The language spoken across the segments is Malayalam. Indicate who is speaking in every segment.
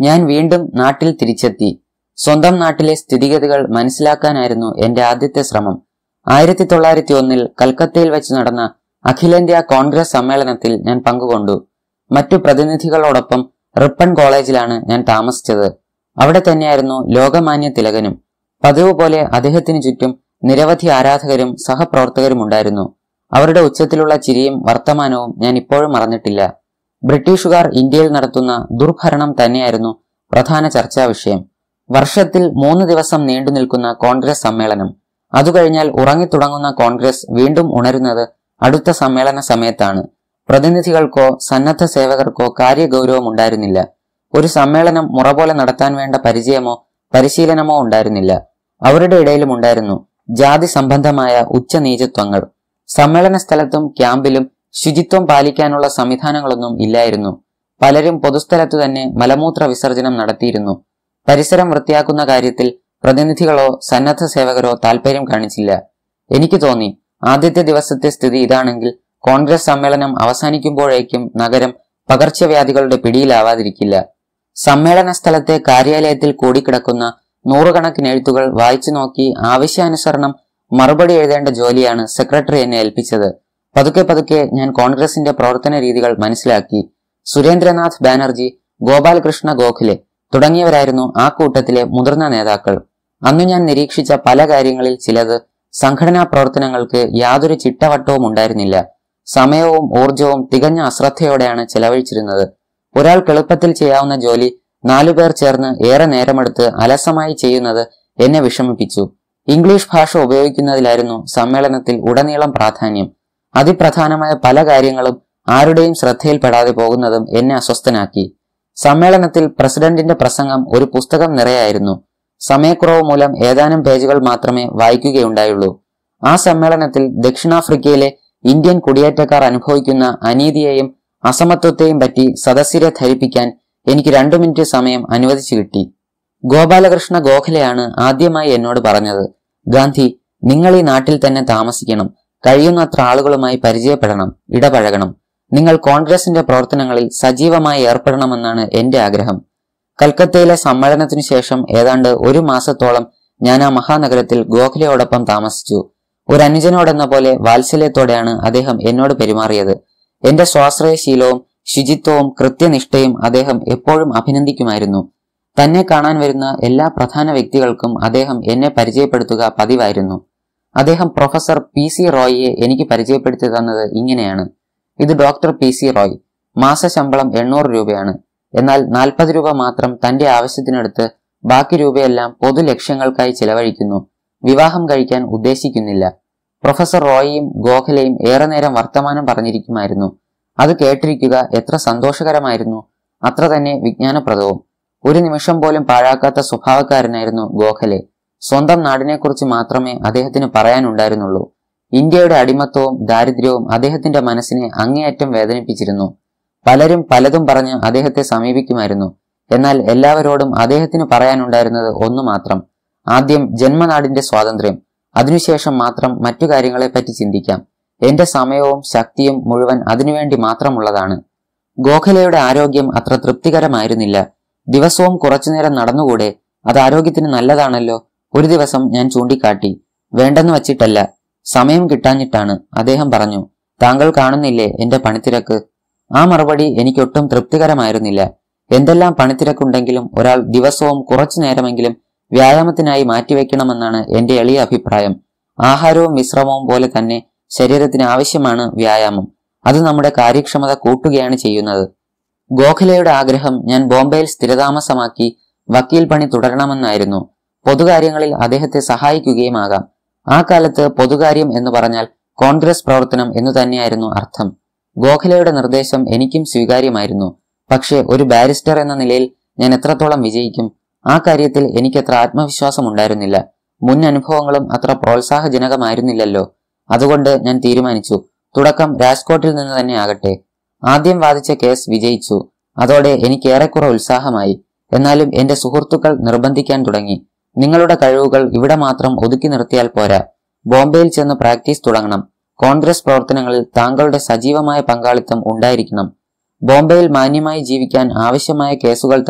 Speaker 1: ഞാൻ വീണ്ടും നാട്ടിൽ തിരിച്ചെത്തി സ്വന്തം നാട്ടിലെ സ്ഥിതിഗതികൾ മനസ്സിലാക്കാനായിരുന്നു എന്റെ ആദ്യത്തെ ശ്രമം ആയിരത്തി തൊള്ളായിരത്തി ഒന്നിൽ കൽക്കത്തയിൽ വെച്ച് നടന്ന അഖിലേന്ത്യാ കോൺഗ്രസ് സമ്മേളനത്തിൽ ഞാൻ പങ്കുകൊണ്ടു മറ്റു പ്രതിനിധികളോടൊപ്പം റിപ്പൺ കോളേജിലാണ് ഞാൻ താമസിച്ചത് അവിടെ തന്നെയായിരുന്നു ലോകമാന്യ തിലകനും പതിവ് പോലെ അദ്ദേഹത്തിന് ചുറ്റും നിരവധി ആരാധകരും സഹപ്രവർത്തകരും ഉണ്ടായിരുന്നു അവരുടെ ഉച്ചത്തിലുള്ള ചിരിയും വർത്തമാനവും ഞാൻ ഇപ്പോഴും മറന്നിട്ടില്ല ബ്രിട്ടീഷുകാർ ഇന്ത്യയിൽ നടത്തുന്ന ദുർഭരണം തന്നെയായിരുന്നു പ്രധാന ചർച്ചാ വിഷയം വർഷത്തിൽ മൂന്ന് ദിവസം നീണ്ടു നിൽക്കുന്ന കോൺഗ്രസ് സമ്മേളനം അതുകഴിഞ്ഞാൽ ഉറങ്ങിത്തുടങ്ങുന്ന കോൺഗ്രസ് വീണ്ടും ഉണരുന്നത് അടുത്ത സമ്മേളന സമയത്താണ് പ്രതിനിധികൾക്കോ സന്നദ്ധ സേവകർക്കോ കാര്യഗൗരവം ഉണ്ടായിരുന്നില്ല ഒരു സമ്മേളനം മുറ പോലെ നടത്താൻ വേണ്ട പരിചയമോ പരിശീലനമോ ഉണ്ടായിരുന്നില്ല അവരുടെ ഇടയിലും ഉണ്ടായിരുന്നു ജാതി സംബന്ധമായ ഉച്ചനീചത്വങ്ങൾ സമ്മേളന സ്ഥലത്തും ക്യാമ്പിലും ശുചിത്വം പാലിക്കാനുള്ള സംവിധാനങ്ങളൊന്നും ഇല്ലായിരുന്നു പലരും പൊതുസ്ഥലത്തു തന്നെ മലമൂത്ര വിസർജനം നടത്തിയിരുന്നു പരിസരം വൃത്തിയാക്കുന്ന കാര്യത്തിൽ പ്രതിനിധികളോ സന്നദ്ധ സേവകരോ താല്പര്യം കാണിച്ചില്ല എനിക്ക് തോന്നി ആദ്യത്തെ ദിവസത്തെ സ്ഥിതി ഇതാണെങ്കിൽ കോൺഗ്രസ് സമ്മേളനം അവസാനിക്കുമ്പോഴേക്കും നഗരം പകർച്ചവ്യാധികളുടെ പിടിയിലാവാതിരിക്കില്ല സമ്മേളന സ്ഥലത്തെ കാര്യാലയത്തിൽ കൂടിക്കിടക്കുന്ന നൂറുകണക്കിന് എഴുത്തുകൾ വായിച്ചു നോക്കി ആവശ്യാനുസരണം മറുപടി എഴുതേണ്ട ജോലിയാണ് സെക്രട്ടറി എന്നെ ഏൽപ്പിച്ചത് പതുക്കെ പതുക്കെ ഞാൻ കോൺഗ്രസിന്റെ പ്രവർത്തന രീതികൾ മനസ്സിലാക്കി സുരേന്ദ്രനാഥ് ബാനർജി ഗോപാലകൃഷ്ണ ഗോഖലെ തുടങ്ങിയവരായിരുന്നു ആ കൂട്ടത്തിലെ മുതിർന്ന നേതാക്കൾ അന്നു ഞാൻ നിരീക്ഷിച്ച പല കാര്യങ്ങളിൽ ചിലത് സംഘടനാ പ്രവർത്തനങ്ങൾക്ക് യാതൊരു ചിട്ടവട്ടവും ഉണ്ടായിരുന്നില്ല സമയവും ഊർജവും തികഞ്ഞ അശ്രദ്ധയോടെയാണ് ചെലവഴിച്ചിരുന്നത് ഒരാൾക്ക് എളുപ്പത്തിൽ ചെയ്യാവുന്ന ജോലി നാലുപേർ ചേർന്ന് ഏറെ നേരമെടുത്ത് അലസമായി ചെയ്യുന്നത് എന്നെ വിഷമിപ്പിച്ചു ഇംഗ്ലീഷ് ഭാഷ ഉപയോഗിക്കുന്നതിലായിരുന്നു സമ്മേളനത്തിൽ ഉടനീളം പ്രാധാന്യം അതിപ്രധാനമായ പല കാര്യങ്ങളും ആരുടെയും ശ്രദ്ധയിൽപ്പെടാതെ പോകുന്നതും എന്നെ അസ്വസ്ഥനാക്കി സമ്മേളനത്തിൽ പ്രസിഡന്റിന്റെ പ്രസംഗം ഒരു പുസ്തകം നിറയായിരുന്നു സമയക്കുറവ് മൂലം ഏതാനും പേജുകൾ മാത്രമേ വായിക്കുകയുണ്ടായുള്ളൂ ആ സമ്മേളനത്തിൽ ദക്ഷിണാഫ്രിക്കയിലെ ഇന്ത്യൻ കുടിയേറ്റക്കാർ അനുഭവിക്കുന്ന അനീതിയെയും അസമത്വത്തെയും പറ്റി സദസ്യരെ ധരിപ്പിക്കാൻ എനിക്ക് രണ്ടു മിനിറ്റ് സമയം അനുവദിച്ചു കിട്ടി ഗോപാലകൃഷ്ണ ഗോഖലെയാണ് ആദ്യമായി എന്നോട് പറഞ്ഞത് ഗാന്ധി നിങ്ങൾ ഈ നാട്ടിൽ തന്നെ താമസിക്കണം കഴിയുന്നത്ര ആളുകളുമായി പരിചയപ്പെടണം ഇടപഴകണം നിങ്ങൾ കോൺഗ്രസിന്റെ പ്രവർത്തനങ്ങളിൽ സജീവമായി ഏർപ്പെടണമെന്നാണ് എന്റെ ആഗ്രഹം കൽക്കത്തയിലെ സമ്മേളനത്തിനു ശേഷം ഏതാണ്ട് ഒരു മാസത്തോളം ഞാൻ ആ മഹാനഗരത്തിൽ ഗോഖലെയോടൊപ്പം താമസിച്ചു ഒരു അനുജനോടെന്ന പോലെ വാത്സല്യത്തോടെയാണ് അദ്ദേഹം എന്നോട് പെരുമാറിയത് എന്റെ സ്വാശ്രയശീലവും ശുചിത്വവും കൃത്യനിഷ്ഠയും അദ്ദേഹം എപ്പോഴും അഭിനന്ദിക്കുമായിരുന്നു തന്നെ കാണാൻ വരുന്ന എല്ലാ പ്രധാന വ്യക്തികൾക്കും അദ്ദേഹം എന്നെ പരിചയപ്പെടുത്തുക പതിവായിരുന്നു അദ്ദേഹം പ്രൊഫസർ പി സി റോയിയെ എനിക്ക് പരിചയപ്പെടുത്തി തന്നത് ഇങ്ങനെയാണ് ഇത് ഡോക്ടർ പി സി റോയ് മാസശമ്പളം എണ്ണൂറ് രൂപയാണ് എന്നാൽ നാൽപ്പത് രൂപ മാത്രം തന്റെ ആവശ്യത്തിനെടുത്ത് ബാക്കി രൂപയെല്ലാം പൊതു ലക്ഷ്യങ്ങൾക്കായി ചിലവഴിക്കുന്നു വിവാഹം കഴിക്കാൻ ഉദ്ദേശിക്കുന്നില്ല പ്രൊഫസർ റോയിയും ഗോഖലെയും ഏറെ നേരം വർത്തമാനം പറഞ്ഞിരിക്കുമായിരുന്നു അത് കേട്ടിരിക്കുക എത്ര സന്തോഷകരമായിരുന്നു അത്ര തന്നെ വിജ്ഞാനപ്രദവും ഒരു നിമിഷം പോലും പാഴാക്കാത്ത സ്വഭാവക്കാരനായിരുന്നു ഗോഖലെ സ്വന്തം നാടിനെക്കുറിച്ച് മാത്രമേ അദ്ദേഹത്തിന് പറയാനുണ്ടായിരുന്നുള്ളൂ ഇന്ത്യയുടെ അടിമത്വവും ദാരിദ്ര്യവും അദ്ദേഹത്തിന്റെ മനസ്സിനെ അങ്ങേയറ്റം വേദനിപ്പിച്ചിരുന്നു പലരും പലതും പറഞ്ഞ് അദ്ദേഹത്തെ സമീപിക്കുമായിരുന്നു എന്നാൽ എല്ലാവരോടും അദ്ദേഹത്തിന് പറയാനുണ്ടായിരുന്നത് ഒന്നു മാത്രം ആദ്യം ജന്മനാടിന്റെ സ്വാതന്ത്ര്യം അതിനുശേഷം മാത്രം മറ്റു കാര്യങ്ങളെപ്പറ്റി ചിന്തിക്കാം എന്റെ സമയവും ശക്തിയും മുഴുവൻ അതിനുവേണ്ടി മാത്രമുള്ളതാണ് ഗോഖലെയുടെ ആരോഗ്യം അത്ര തൃപ്തികരമായിരുന്നില്ല ദിവസവും കുറച്ചുനേരം നടന്നുകൂടെ അത് ആരോഗ്യത്തിന് നല്ലതാണല്ലോ ഒരു ദിവസം ഞാൻ ചൂണ്ടിക്കാട്ടി വേണ്ടെന്ന് വച്ചിട്ടല്ല സമയം കിട്ടാഞ്ഞിട്ടാണ് അദ്ദേഹം പറഞ്ഞു താങ്കൾ കാണുന്നില്ലേ എന്റെ പണിത്തിരക്ക് ആ മറുപടി എനിക്കൊട്ടും തൃപ്തികരമായിരുന്നില്ല എന്തെല്ലാം പണിത്തിരക്കുണ്ടെങ്കിലും ഒരാൾ ദിവസവും കുറച്ചു നേരമെങ്കിലും വ്യായാമത്തിനായി മാറ്റിവെക്കണമെന്നാണ് എന്റെ എളിയ അഭിപ്രായം ആഹാരവും വിശ്രമവും പോലെ തന്നെ ശരീരത്തിന് ആവശ്യമാണ് വ്യായാമം അത് നമ്മുടെ കാര്യക്ഷമത കൂട്ടുകയാണ് ചെയ്യുന്നത് ഗോഖലെയുടെ ആഗ്രഹം ഞാൻ ബോംബെയിൽ സ്ഥിരതാമസമാക്കി വക്കീൽ പണി തുടരണമെന്നായിരുന്നു പൊതുകാര്യങ്ങളിൽ അദ്ദേഹത്തെ സഹായിക്കുകയുമാകാം ആ കാലത്ത് പൊതുകാര്യം എന്ന് പറഞ്ഞാൽ കോൺഗ്രസ് പ്രവർത്തനം എന്നു തന്നെയായിരുന്നു അർത്ഥം ഗോഖലെയുടെ നിർദ്ദേശം എനിക്കും സ്വീകാര്യമായിരുന്നു പക്ഷേ ഒരു ബാരിസ്റ്റർ എന്ന നിലയിൽ ഞാൻ എത്രത്തോളം വിജയിക്കും ആ കാര്യത്തിൽ എനിക്കത്ര ആത്മവിശ്വാസം ഉണ്ടായിരുന്നില്ല മുൻ അനുഭവങ്ങളും അത്ര പ്രോത്സാഹജനകമായിരുന്നില്ലല്ലോ അതുകൊണ്ട് ഞാൻ തീരുമാനിച്ചു തുടക്കം രാജ്കോട്ടിൽ നിന്ന് തന്നെ ആകട്ടെ ആദ്യം വാദിച്ച കേസ് വിജയിച്ചു അതോടെ എനിക്ക് ഏറെക്കുറെ ഉത്സാഹമായി എന്നാലും എന്റെ സുഹൃത്തുക്കൾ നിർബന്ധിക്കാൻ തുടങ്ങി നിങ്ങളുടെ കഴിവുകൾ ഇവിടെ മാത്രം ഒതുക്കി നിർത്തിയാൽ പോരാ ബോംബെയിൽ ചെന്ന് പ്രാക്ടീസ് തുടങ്ങണം കോൺഗ്രസ് പ്രവർത്തനങ്ങളിൽ താങ്കളുടെ സജീവമായ പങ്കാളിത്തം ഉണ്ടായിരിക്കണം ബോംബെയിൽ മാന്യമായി ജീവിക്കാൻ ആവശ്യമായ കേസുകൾ തന്ന്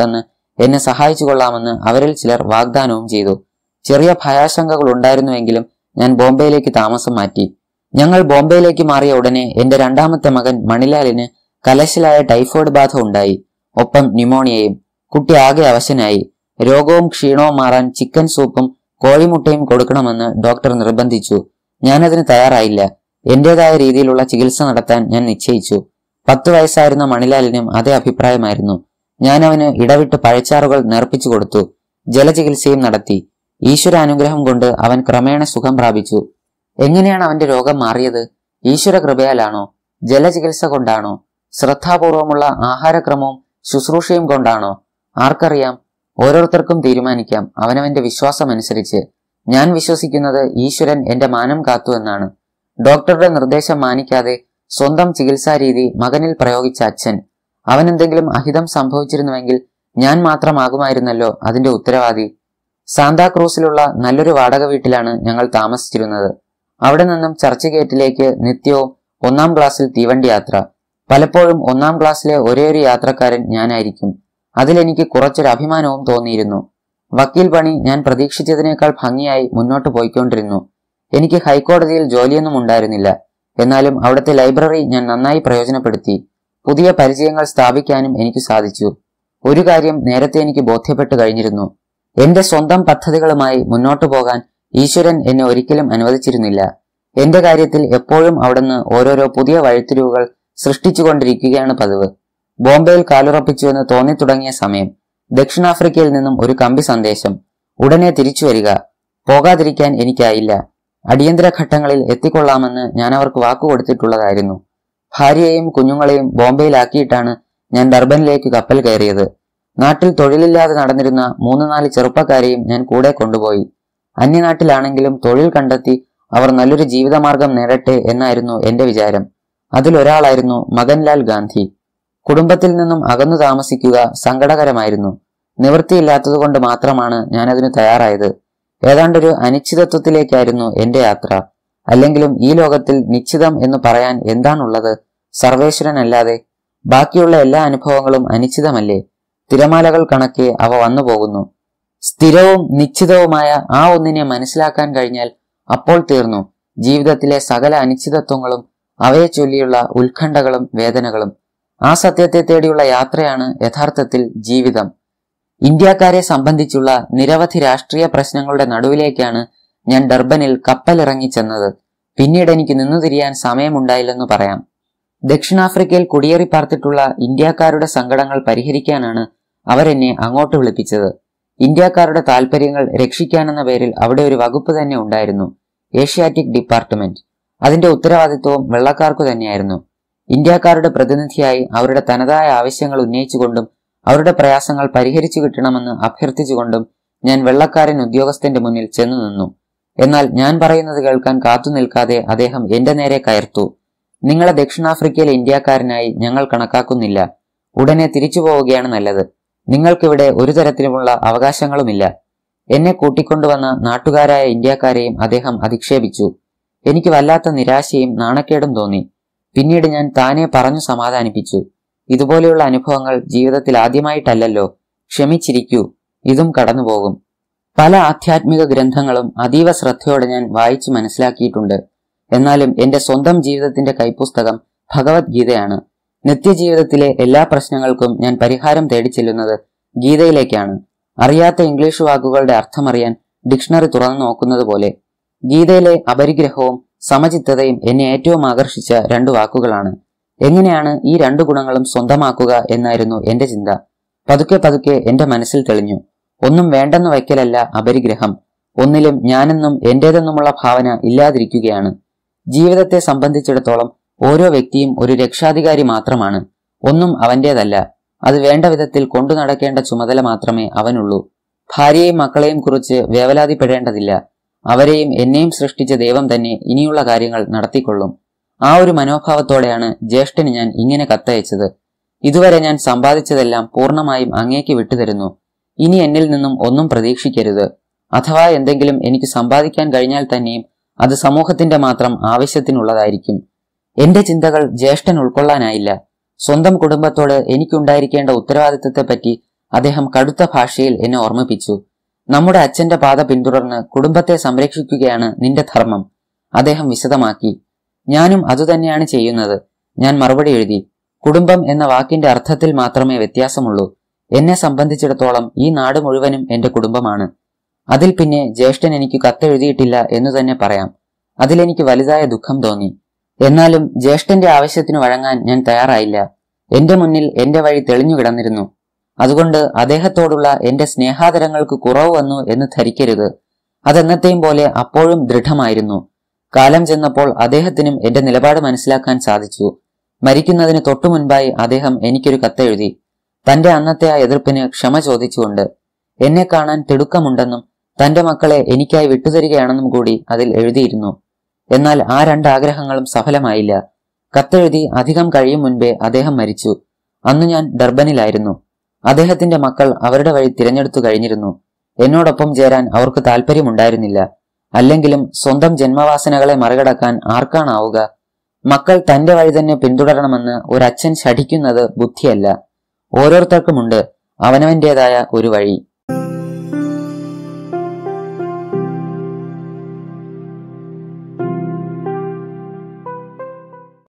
Speaker 1: എന്നെ സഹായിച്ചു കൊള്ളാമെന്ന് അവരിൽ ചിലർ വാഗ്ദാനവും ചെയ്തു ചെറിയ ഭയാശങ്കകൾ ഉണ്ടായിരുന്നുവെങ്കിലും ഞാൻ ബോംബെയിലേക്ക് താമസം മാറ്റി ഞങ്ങൾ ബോംബെയിലേക്ക് മാറിയ ഉടനെ എന്റെ രണ്ടാമത്തെ മകൻ മണിലാലിന് കലശലായ ടൈഫോയിഡ് ബാധ ഉണ്ടായി ഒപ്പം ന്യൂമോണിയയും കുട്ടി ആകെ അവശനായി രോഗവും ക്ഷീണവും മാറാൻ ചിക്കൻ സൂപ്പും കോഴിമുട്ടയും കൊടുക്കണമെന്ന് ഡോക്ടർ നിർബന്ധിച്ചു ഞാനതിന് തയ്യാറായില്ല എന്റേതായ രീതിയിലുള്ള ചികിത്സ നടത്താൻ ഞാൻ നിശ്ചയിച്ചു പത്തു വയസ്സായിരുന്ന മണിലാലിനും അതേ അഭിപ്രായമായിരുന്നു ഞാൻ അവന് ഇടവിട്ട് പഴച്ചാറുകൾ നേർപ്പിച്ചു കൊടുത്തു ജലചികിത്സയും നടത്തി ഈശ്വര അനുഗ്രഹം കൊണ്ട് അവൻ ക്രമേണ സുഖം പ്രാപിച്ചു എങ്ങനെയാണ് അവന്റെ രോഗം മാറിയത് ഈശ്വര കൃപയാലാണോ ജലചികിത്സ കൊണ്ടാണോ ശ്രദ്ധാപൂർവമുള്ള ആഹാരക്രമവും ശുശ്രൂഷയും കൊണ്ടാണോ ആർക്കറിയാം ഓരോരുത്തർക്കും തീരുമാനിക്കാം അവനവന്റെ വിശ്വാസം അനുസരിച്ച് ഞാൻ വിശ്വസിക്കുന്നത് ഈശ്വരൻ എന്റെ മാനം കാത്തു എന്നാണ് ഡോക്ടറുടെ നിർദ്ദേശം മാനിക്കാതെ സ്വന്തം ചികിത്സാ രീതി മകനിൽ പ്രയോഗിച്ച അച്ഛൻ അവൻ എന്തെങ്കിലും അഹിതം സംഭവിച്ചിരുന്നുവെങ്കിൽ ഞാൻ മാത്രമാകുമായിരുന്നല്ലോ അതിന്റെ ഉത്തരവാദി സാന്താക്രൂസിലുള്ള നല്ലൊരു വാടക വീട്ടിലാണ് ഞങ്ങൾ താമസിച്ചിരുന്നത് അവിടെ നിന്നും ചർച്ച് ഗേറ്റിലേക്ക് നിത്യവും ഒന്നാം ക്ലാസ്സിൽ തീവണ്ടി യാത്ര പലപ്പോഴും ഒന്നാം ക്ലാസ്സിലെ ഒരേ ഒരു യാത്രക്കാരൻ ഞാനായിരിക്കും അതിലെനിക്ക് കുറച്ചൊരു അഭിമാനവും തോന്നിയിരുന്നു വക്കീൽ പണി ഞാൻ പ്രതീക്ഷിച്ചതിനേക്കാൾ ഭംഗിയായി മുന്നോട്ട് പോയിക്കൊണ്ടിരുന്നു എനിക്ക് ഹൈക്കോടതിയിൽ ജോലിയൊന്നും ഉണ്ടായിരുന്നില്ല എന്നാലും അവിടുത്തെ ലൈബ്രറി ഞാൻ നന്നായി പ്രയോജനപ്പെടുത്തി പുതിയ പരിചയങ്ങൾ സ്ഥാപിക്കാനും എനിക്ക് സാധിച്ചു ഒരു കാര്യം നേരത്തെ എനിക്ക് ബോധ്യപ്പെട്ടു കഴിഞ്ഞിരുന്നു എന്റെ സ്വന്തം പദ്ധതികളുമായി മുന്നോട്ടു പോകാൻ ഈശ്വരൻ എന്നെ ഒരിക്കലും അനുവദിച്ചിരുന്നില്ല എന്റെ കാര്യത്തിൽ എപ്പോഴും അവിടുന്ന് ഓരോരോ പുതിയ വഴിത്തിരിവുകൾ സൃഷ്ടിച്ചുകൊണ്ടിരിക്കുകയാണ് പതിവ് ബോംബെയിൽ കാലുറപ്പിച്ചുവെന്ന് തോന്നി തുടങ്ങിയ സമയം ദക്ഷിണാഫ്രിക്കയിൽ നിന്നും ഒരു കമ്പി സന്ദേശം ഉടനെ തിരിച്ചു വരിക പോകാതിരിക്കാൻ എനിക്കായില്ല അടിയന്തര ഘട്ടങ്ങളിൽ എത്തിക്കൊള്ളാമെന്ന് ഞാൻ അവർക്ക് വാക്കു കൊടുത്തിട്ടുള്ളതായിരുന്നു ഭാര്യയെയും കുഞ്ഞുങ്ങളെയും ബോംബെയിലാക്കിയിട്ടാണ് ഞാൻ ഡർബനിലേക്ക് കപ്പൽ കയറിയത് നാട്ടിൽ തൊഴിലില്ലാതെ നടന്നിരുന്ന മൂന്ന് നാല് ചെറുപ്പക്കാരെയും ഞാൻ കൂടെ കൊണ്ടുപോയി അന്യനാട്ടിലാണെങ്കിലും തൊഴിൽ കണ്ടെത്തി അവർ നല്ലൊരു ജീവിതമാർഗം നേടട്ടെ എന്നായിരുന്നു എന്റെ വിചാരം അതിലൊരാളായിരുന്നു മകൻലാൽ ഗാന്ധി കുടുംബത്തിൽ നിന്നും അകന്നു താമസിക്കുക സങ്കടകരമായിരുന്നു നിവൃത്തിയില്ലാത്തതുകൊണ്ട് മാത്രമാണ് ഞാൻ അതിന് തയ്യാറായത് ഏതാണ്ടൊരു അനിശ്ചിതത്വത്തിലേക്കായിരുന്നു എന്റെ യാത്ര അല്ലെങ്കിലും ഈ ലോകത്തിൽ നിശ്ചിതം എന്ന് പറയാൻ എന്താണുള്ളത് സർവേശ്വരനല്ലാതെ ബാക്കിയുള്ള എല്ലാ അനുഭവങ്ങളും അനിശ്ചിതമല്ലേ തിരമാലകൾ കണക്കെ അവ വന്നു പോകുന്നു സ്ഥിരവും നിശ്ചിതവുമായ ആ ഒന്നിനെ മനസ്സിലാക്കാൻ കഴിഞ്ഞാൽ അപ്പോൾ തീർന്നു ജീവിതത്തിലെ സകല അനിശ്ചിതത്വങ്ങളും അവയെ ചൊല്ലിയുള്ള ഉത്കണ്ഠകളും വേദനകളും ആ സത്യത്തെ തേടിയുള്ള യാത്രയാണ് യഥാർത്ഥത്തിൽ ജീവിതം ഇന്ത്യക്കാരെ സംബന്ധിച്ചുള്ള നിരവധി രാഷ്ട്രീയ പ്രശ്നങ്ങളുടെ നടുവിലേക്കാണ് ഞാൻ ഡർബനിൽ കപ്പലിറങ്ങി ചെന്നത് പിന്നീട് എനിക്ക് നിന്നു തിരിയാൻ സമയമുണ്ടായില്ലെന്ന് പറയാം ദക്ഷിണാഫ്രിക്കയിൽ കുടിയേറി പാർത്തിട്ടുള്ള ഇന്ത്യക്കാരുടെ സങ്കടങ്ങൾ പരിഹരിക്കാനാണ് അവരെന്നെ അങ്ങോട്ട് വിളിപ്പിച്ചത് ഇന്ത്യക്കാരുടെ താല്പര്യങ്ങൾ രക്ഷിക്കാനെന്ന പേരിൽ അവിടെ ഒരു വകുപ്പ് തന്നെ ഉണ്ടായിരുന്നു ഏഷ്യാറ്റിക് ഡിപ്പാർട്ട്മെന്റ് അതിന്റെ ഉത്തരവാദിത്വവും വെള്ളക്കാർക്കു തന്നെയായിരുന്നു ഇന്ത്യക്കാരുടെ പ്രതിനിധിയായി അവരുടെ തനതായ ആവശ്യങ്ങൾ ഉന്നയിച്ചുകൊണ്ടും അവരുടെ പ്രയാസങ്ങൾ പരിഹരിച്ചു കിട്ടണമെന്ന് അഭ്യർത്ഥിച്ചുകൊണ്ടും ഞാൻ വെള്ളക്കാരൻ ഉദ്യോഗസ്ഥന്റെ മുന്നിൽ ചെന്നു നിന്നു എന്നാൽ ഞാൻ പറയുന്നത് കേൾക്കാൻ കാത്തു നിൽക്കാതെ അദ്ദേഹം എന്റെ നേരെ കയർത്തു നിങ്ങളെ ദക്ഷിണാഫ്രിക്കയിലെ ഇന്ത്യക്കാരനായി ഞങ്ങൾ കണക്കാക്കുന്നില്ല ഉടനെ തിരിച്ചു പോവുകയാണ് നല്ലത് നിങ്ങൾക്കിവിടെ ഒരു തരത്തിലുമുള്ള അവകാശങ്ങളുമില്ല എന്നെ കൂട്ടിക്കൊണ്ടുവന്ന നാട്ടുകാരായ ഇന്ത്യക്കാരെയും അദ്ദേഹം അധിക്ഷേപിച്ചു എനിക്ക് വല്ലാത്ത നിരാശയും നാണക്കേടും തോന്നി പിന്നീട് ഞാൻ താനെ പറഞ്ഞു സമാധാനിപ്പിച്ചു ഇതുപോലെയുള്ള അനുഭവങ്ങൾ ജീവിതത്തിൽ ആദ്യമായിട്ടല്ലല്ലോ ക്ഷമിച്ചിരിക്കൂ ഇതും കടന്നുപോകും പല ആധ്യാത്മിക ഗ്രന്ഥങ്ങളും അതീവ ശ്രദ്ധയോടെ ഞാൻ വായിച്ചു മനസ്സിലാക്കിയിട്ടുണ്ട് എന്നാലും എന്റെ സ്വന്തം ജീവിതത്തിന്റെ കൈപ്പുസ്തകം ഭഗവത്ഗീതയാണ് നിത്യജീവിതത്തിലെ എല്ലാ പ്രശ്നങ്ങൾക്കും ഞാൻ പരിഹാരം തേടി ചെല്ലുന്നത് ഗീതയിലേക്കാണ് അറിയാത്ത ഇംഗ്ലീഷ് വാക്കുകളുടെ അർത്ഥമറിയാൻ ഡിക്ഷണറി തുറന്നു നോക്കുന്നത് പോലെ ഗീതയിലെ അപരിഗ്രഹവും സമചിത്തതയും എന്നെ ഏറ്റവും ആകർഷിച്ച രണ്ട് വാക്കുകളാണ് എങ്ങനെയാണ് ഈ രണ്ടു ഗുണങ്ങളും സ്വന്തമാക്കുക എന്നായിരുന്നു എന്റെ ചിന്ത പതുക്കെ പതുക്കെ എന്റെ മനസ്സിൽ തെളിഞ്ഞു ഒന്നും വേണ്ടെന്ന് വയ്ക്കലല്ല അപരിഗ്രഹം ഒന്നിലും ഞാനെന്നും എന്റേതെന്നുമുള്ള ഭാവന ഇല്ലാതിരിക്കുകയാണ് ജീവിതത്തെ സംബന്ധിച്ചിടത്തോളം ഓരോ വ്യക്തിയും ഒരു രക്ഷാധികാരി മാത്രമാണ് ഒന്നും അവന്റേതല്ല അത് വേണ്ട വിധത്തിൽ കൊണ്ടു നടക്കേണ്ട ചുമതല മാത്രമേ അവനുള്ളൂ ഭാര്യയെയും മക്കളെയും കുറിച്ച് വേവലാതിപ്പെടേണ്ടതില്ല അവരെയും എന്നെയും സൃഷ്ടിച്ച ദൈവം തന്നെ ഇനിയുള്ള കാര്യങ്ങൾ നടത്തിക്കൊള്ളും ആ ഒരു മനോഭാവത്തോടെയാണ് ജ്യേഷ്ഠന് ഞാൻ ഇങ്ങനെ കത്തയച്ചത് ഇതുവരെ ഞാൻ സമ്പാദിച്ചതെല്ലാം പൂർണ്ണമായും അങ്ങേക്ക് വിട്ടുതരുന്നു ഇനി എന്നിൽ നിന്നും ഒന്നും പ്രതീക്ഷിക്കരുത് അഥവാ എന്തെങ്കിലും എനിക്ക് സമ്പാദിക്കാൻ കഴിഞ്ഞാൽ തന്നെയും അത് സമൂഹത്തിന്റെ മാത്രം ആവശ്യത്തിനുള്ളതായിരിക്കും എന്റെ ചിന്തകൾ ജ്യേഷ്ഠൻ ഉൾക്കൊള്ളാനായില്ല സ്വന്തം കുടുംബത്തോട് എനിക്കുണ്ടായിരിക്കേണ്ട ഉത്തരവാദിത്തത്തെപ്പറ്റി അദ്ദേഹം കടുത്ത ഭാഷയിൽ എന്നെ ഓർമ്മിപ്പിച്ചു നമ്മുടെ അച്ഛന്റെ പാത പിന്തുടർന്ന് കുടുംബത്തെ സംരക്ഷിക്കുകയാണ് നിന്റെ ധർമ്മം അദ്ദേഹം വിശദമാക്കി ഞാനും അതുതന്നെയാണ് ചെയ്യുന്നത് ഞാൻ മറുപടി എഴുതി കുടുംബം എന്ന വാക്കിന്റെ അർത്ഥത്തിൽ മാത്രമേ വ്യത്യാസമുള്ളൂ എന്നെ സംബന്ധിച്ചിടത്തോളം ഈ നാട് മുഴുവനും എന്റെ കുടുംബമാണ് അതിൽ പിന്നെ ജ്യേഷ്ഠൻ എനിക്ക് കത്തെഴുതിയിട്ടില്ല എന്നു തന്നെ പറയാം അതിലെനിക്ക് വലുതായ ദുഃഖം തോന്നി എന്നാലും ജ്യേഷ്ഠന്റെ ആവശ്യത്തിന് വഴങ്ങാൻ ഞാൻ തയ്യാറായില്ല എന്റെ മുന്നിൽ എന്റെ വഴി തെളിഞ്ഞു കിടന്നിരുന്നു അതുകൊണ്ട് അദ്ദേഹത്തോടുള്ള എന്റെ സ്നേഹാദരങ്ങൾക്ക് കുറവ് വന്നു എന്ന് ധരിക്കരുത് അതെന്നത്തെയും പോലെ അപ്പോഴും ദൃഢമായിരുന്നു കാലം ചെന്നപ്പോൾ അദ്ദേഹത്തിനും എന്റെ നിലപാട് മനസ്സിലാക്കാൻ സാധിച്ചു മരിക്കുന്നതിന് തൊട്ടു മുൻപായി അദ്ദേഹം എനിക്കൊരു കത്തെഴുതി തന്റെ അന്നത്തെ ആ എതിർപ്പിന് ക്ഷമ ചോദിച്ചുകൊണ്ട് എന്നെ കാണാൻ തിടുക്കമുണ്ടെന്നും തന്റെ മക്കളെ എനിക്കായി വിട്ടുതരികയാണെന്നും കൂടി അതിൽ എഴുതിയിരുന്നു എന്നാൽ ആ രണ്ട് ആഗ്രഹങ്ങളും സഫലമായില്ല കത്തെഴുതി അധികം കഴിയും മുൻപേ അദ്ദേഹം മരിച്ചു അന്ന് ഞാൻ ഡർബനിലായിരുന്നു അദ്ദേഹത്തിന്റെ മക്കൾ അവരുടെ വഴി തിരഞ്ഞെടുത്തു കഴിഞ്ഞിരുന്നു എന്നോടൊപ്പം ചേരാൻ അവർക്ക് താല്പര്യമുണ്ടായിരുന്നില്ല അല്ലെങ്കിലും സ്വന്തം ജന്മവാസനകളെ മറികടക്കാൻ ആർക്കാണാവുക മക്കൾ തന്റെ വഴി തന്നെ പിന്തുടരണമെന്ന് ഒരച്ഛൻ ശഠിക്കുന്നത് ബുദ്ധിയല്ല ഓരോരുത്തർക്കുമുണ്ട് അവനവന്റേതായ ഒരു വഴി